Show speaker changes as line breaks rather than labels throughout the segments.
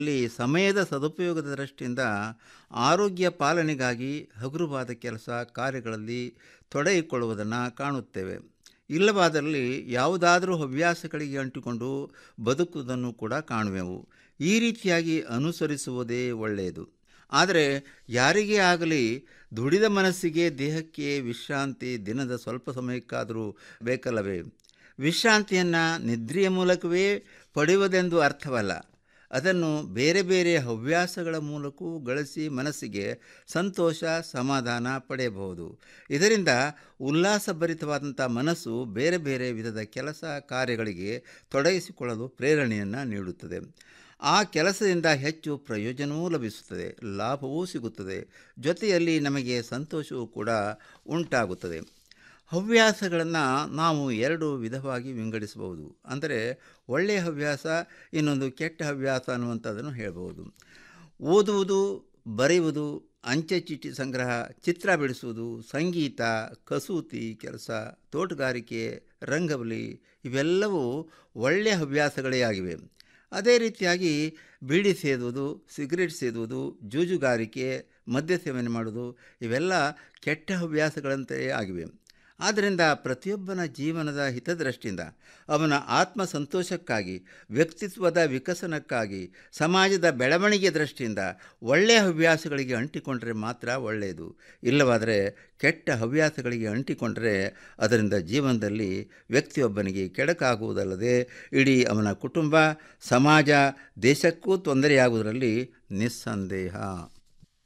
ಇಲ್ಲಿ ಸಮಯದ ಸದುಪಯೋಗದ ದೃಷ್ಟಿಯಿಂದ ಆರೋಗ್ಯ ಪಾಲನೆಗಾಗಿ ಹಗುರವಾದ ಕೆಲಸ ಕಾರ್ಯಗಳಲ್ಲಿ ತೊಡಗಿಕೊಳ್ಳುವುದನ್ನು ಕಾಣುತ್ತೇವೆ ಇಲ್ಲವಾದಲ್ಲಿ ಯಾವುದಾದರೂ ಹವ್ಯಾಸಗಳಿಗೆ ಅಂಟಿಕೊಂಡು ಬದುಕುವುದನ್ನು ಕೂಡ ಕಾಣುವೆವು ಈ ರೀತಿಯಾಗಿ ಅನುಸರಿಸುವುದೇ ಒಳ್ಳೆಯದು ಆದರೆ ಯಾರಿಗೇ ಆಗಲಿ ದುಡಿದ ಮನಸ್ಸಿಗೆ ದೇಹಕ್ಕೆ ವಿಶ್ರಾಂತಿ ದಿನದ ಸ್ವಲ್ಪ ಸಮಯಕ್ಕಾದರೂ ಬೇಕಲ್ಲವೇ ವಿಶ್ರಾಂತಿಯನ್ನು ನಿದ್ರೆಯ ಮೂಲಕವೇ ಪಡೆಯುವುದೆಂದು ಅರ್ಥವಲ್ಲ ಅದನ್ನು ಬೇರೆ ಬೇರೆ ಹವ್ಯಾಸಗಳ ಮೂಲಕವೂ ಗಳಿಸಿ ಮನಸ್ಸಿಗೆ ಸಂತೋಷ ಸಮಾಧಾನ ಪಡೆಯಬಹುದು ಇದರಿಂದ ಉಲ್ಲಾಸಭರಿತವಾದಂಥ ಮನಸ್ಸು ಬೇರೆ ಬೇರೆ ವಿಧದ ಕೆಲಸ ಕಾರ್ಯಗಳಿಗೆ ತೊಡಗಿಸಿಕೊಳ್ಳಲು ಪ್ರೇರಣೆಯನ್ನು ನೀಡುತ್ತದೆ ಆ ಕೆಲಸದಿಂದ ಹೆಚ್ಚು ಪ್ರಯೋಜನವೂ ಲಭಿಸುತ್ತದೆ ಲಾಭವೂ ಸಿಗುತ್ತದೆ ಜೊತೆಯಲ್ಲಿ ನಮಗೆ ಸಂತೋಷವೂ ಕೂಡ ಉಂಟಾಗುತ್ತದೆ ಹವ್ಯಾಸಗಳನ್ನು ನಾವು ಎರಡು ವಿಧವಾಗಿ ವಿಂಗಡಿಸಬಹುದು ಅಂದರೆ ಒಳ್ಳೆಯ ಹವ್ಯಾಸ ಇನ್ನೊಂದು ಕೆಟ್ಟ ಹವ್ಯಾಸ ಅನ್ನುವಂಥದ್ದನ್ನು ಹೇಳ್ಬೋದು ಓದುವುದು ಬರೆಯುವುದು ಅಂಚೆ ಚೀಟಿ ಸಂಗ್ರಹ ಚಿತ್ರ ಬಿಡಿಸುವುದು ಸಂಗೀತ ಕಸೂತಿ ಕೆಲಸ ತೋಟಗಾರಿಕೆ ರಂಗವಲಿ ಇವೆಲ್ಲವೂ ಒಳ್ಳೆಯ ಹವ್ಯಾಸಗಳೇ ಆಗಿವೆ ಅದೇ ರೀತಿಯಾಗಿ ಬೀಡಿ ಸೇದುವುದು ಸಿಗರೇಟ್ ಸೇದುವುದು ಜೂಜುಗಾರಿಕೆ ಮದ್ಯ ಸೇವನೆ ಮಾಡುವುದು ಇವೆಲ್ಲ ಕೆಟ್ಟ ಹವ್ಯಾಸಗಳಂತೆಯೇ ಆಗಿವೆ ಆದ್ದರಿಂದ ಪ್ರತಿಯೊಬ್ಬನ ಜೀವನದ ಹಿತದೃಷ್ಟಿಯಿಂದ ಅವನ ಆತ್ಮ ಸಂತೋಷಕ್ಕಾಗಿ ವ್ಯಕ್ತಿತ್ವದ ವಿಕಸನಕ್ಕಾಗಿ ಸಮಾಜದ ಬೆಳವಣಿಗೆ ದೃಷ್ಟಿಯಿಂದ ಒಳ್ಳೆಯ ಹವ್ಯಾಸಗಳಿಗೆ ಅಂಟಿಕೊಂಡರೆ ಮಾತ್ರ ಒಳ್ಳೆಯದು ಇಲ್ಲವಾದರೆ ಕೆಟ್ಟ ಹವ್ಯಾಸಗಳಿಗೆ ಅಂಟಿಕೊಂಡರೆ ಅದರಿಂದ ಜೀವನದಲ್ಲಿ ವ್ಯಕ್ತಿಯೊಬ್ಬನಿಗೆ ಕೆಡಕಾಗುವುದಲ್ಲದೆ ಇಡೀ ಅವನ ಕುಟುಂಬ ಸಮಾಜ ದೇಶಕ್ಕೂ ತೊಂದರೆಯಾಗುವುದರಲ್ಲಿ ನಿಸ್ಸಂದೇಹ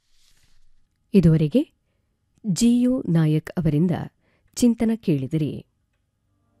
ಇದುವರೆಗೆ ಜಿಯು ನಾಯಕ್ ಅವರಿಂದ ಚಿಂತನ ಕೇಳಿದಿರಿ